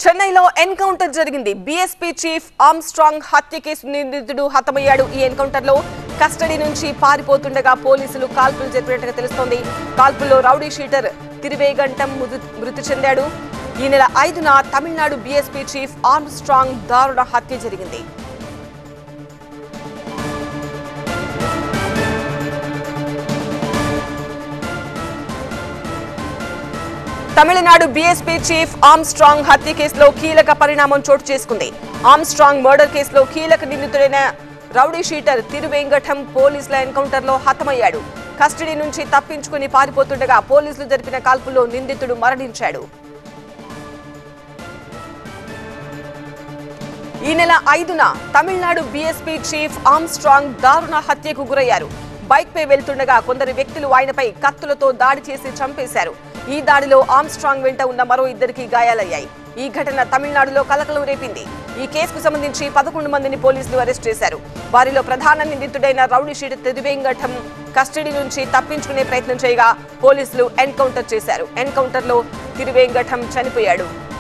చెన్నైలో ఎన్కౌంటర్ జరిగింది BSP chief Armstrong హత్య కేసు నిందితుడు హతమయ్యాడు ఈ ఎన్కౌంటర్ లో కస్టడీ నుంచి పారిపోతుండగా పోలీసులు కాల్పులు జరిపినట్టుగా తెలుస్తోంది కాల్పుల్లో రౌడీ షీటర్ తిరువేగంటం మృతి- మృతి చెందాడు ఈ నెల ఐదున తమిళనాడు బీఎస్పీ చీఫ్ ఆర్మ్స్ట్రాంగ్ దారుణ హత్య జరిగింది తమిళనాడు బీఎస్పీ చీఫ్ ఆమ్స్ట్రాంగ్ హత్య కేసులో కీలక పరిణామం చోటు చేసుకుంది ఆమ్స్ట్రాంగ్ మర్డర్ కేసులో కీలక నిందితుడైన రౌడీ షీటర్ తిరువేంగఠం పోలీసుల ఎన్కౌంటర్ లో హతమయ్యాడు కస్టడీ నుంచి తప్పించుకుని పారిపోతుండగా పోలీసులు జరిపిన కాల్పుల్లో నిందితుడు మరణించాడు ఈ నెల ఐదున తమిళనాడు బీఎస్పీ చీఫ్ ఆమ్స్ట్రాంగ్ దారుణ హత్యకు గురయ్యారు బైక్ పై వెళ్తుండగా కొందరు వ్యక్తులు ఆయనపై కత్తులతో దాడి చేసి చంపేశారు ఈ దాడిలో ఆమ్స్ట్రాంగ్ వెంట ఉన్న మరో ఇద్దరికి గాయాలయ్యాయి ఈ ఘటన తమిళనాడులో కలకలం రేపింది ఈ కేసుకు సంబంధించి పదకొండు మందిని పోలీసులు అరెస్ట్ చేశారు వారిలో ప్రధాన నిందితుడైన రౌడీ షీట్ తిరువేంగఠం కస్టడీ నుంచి తప్పించుకునే ప్రయత్నం చేయగా పోలీసులు ఎన్కౌంటర్ చేశారు ఎన్కౌంటర్లో తిరువేంగఠం చనిపోయాడు